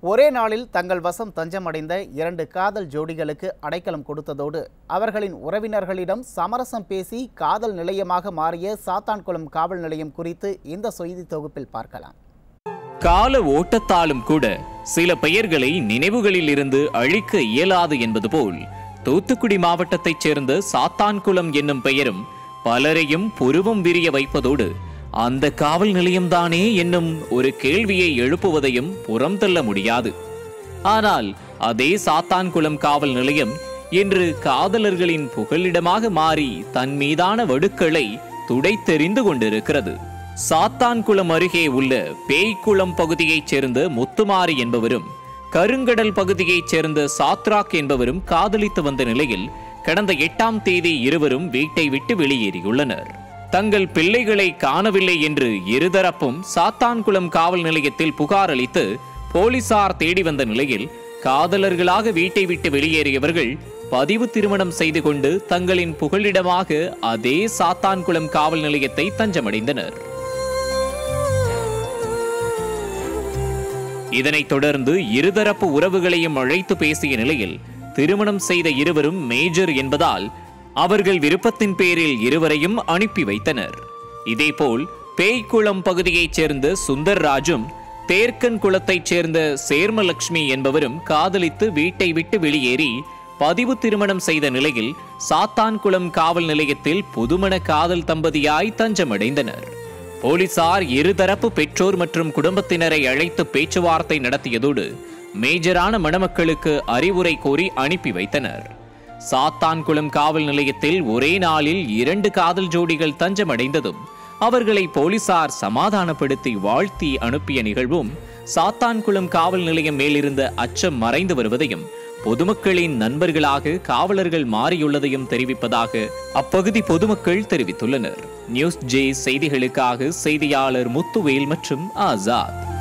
ஒரே நாளில் தங்கள் வசம் தஞ்சமடைந்த இரண்டு காதல் ஜோடிகளுக்கு அடைக்கலம் கொடுத்ததோடு அவர்களின் உறவினர்களிடம் சமரசம் பேசி காதல் நிலையமாக மாறிய சாத்தான்குளம் காவல் நிலையம் குறித்து இந்த செய்தி தொகுப்பில் பார்க்கலாம் கால ஓட்டத்தாலும் கூட சில பெயர்களை நினைவுகளில் இருந்து அழிக்க இயலாது என்பது போல் தூத்துக்குடி மாவட்டத்தைச் சேர்ந்த சாத்தான்குளம் என்னும் பெயரும் பலரையும் புருவம் விரிய வைப்பதோடு அந்த காவல் நிலையம்தானே என்னும் ஒரு கேள்வியை எழுப்புவதையும் புறம் தள்ள முடியாது ஆனால் அதே சாத்தான்குளம் காவல் நிலையம் இன்று காதலர்களின் புகலிடமாக மாறி தன் மீதான வடுக்களை துடைத்தெறிந்து கொண்டிருக்கிறது சாத்தான்குளம் அருகே உள்ள பேய்க்குளம் பகுதியைச் சேர்ந்த முத்துமாரி என்பவரும் கருங்கடல் பகுதியைச் சேர்ந்த சாத்ராக் என்பவரும் காதலித்து வந்த நிலையில் கடந்த எட்டாம் தேதி இருவரும் வீட்டை விட்டு வெளியேறியுள்ளனர் தங்கள் பிள்ளைகளை காணவில்லை என்று இருதரப்பும் சாத்தான்குளம் காவல் நிலையத்தில் புகார் அளித்து போலீசார் தேடி வந்த நிலையில் காதலர்களாக வீட்டை விட்டு வெளியேறியவர்கள் பதிவு திருமணம் செய்து கொண்டு தங்களின் புகலிடமாக அதே சாத்தான்குளம் காவல் நிலையத்தை தஞ்சமடைந்தனர் இதனைத் தொடர்ந்து இருதரப்பு உறவுகளையும் அழைத்து பேசிய நிலையில் திருமணம் செய்த இருவரும் மேஜர் என்பதால் அவர்கள் விருப்பத்தின் பேரில் இருவரையும் அனுப்பி வைத்தனர் இதேபோல் பேய்க்குளம் பகுதியைச் சேர்ந்த சுந்தர்ராஜும் தேர்க்கன் குளத்தைச் சேர்ந்த சேர்மலட்சுமி என்பவரும் காதலித்து வீட்டை விட்டு வெளியேறி பதிவு திருமணம் செய்த நிலையில் சாத்தான்குளம் காவல் நிலையத்தில் புதுமண காதல் தம்பதியாய் தஞ்சமடைந்தனர் போலீசார் இருதரப்பு பெற்றோர் மற்றும் குடும்பத்தினரை அழைத்து பேச்சுவார்த்தை நடத்தியதோடு மேஜரான மணமக்களுக்கு அறிவுரை கோரி அனுப்பி வைத்தனர் சாத்தான்குளம் காவல் நிலையத்தில் ஒரே நாளில் இரண்டு காதல் ஜோடிகள் தஞ்சமடைந்ததும் அவர்களை போலீசார் சமாதானப்படுத்தி வாழ்த்தி அனுப்பிய நிகழ்வும் சாத்தான்குளம் காவல் நிலையம் மேலிருந்த அச்சம் மறைந்து வருவதையும் பொதுமக்களின் நண்பர்களாக காவலர்கள் மாறியுள்ளதையும் தெரிவிப்பதாக அப்பகுதி பொதுமக்கள் தெரிவித்துள்ளனர் நியூஸ் ஜே செய்திகளுக்காக செய்தியாளர் முத்துவேல் மற்றும் ஆசாத்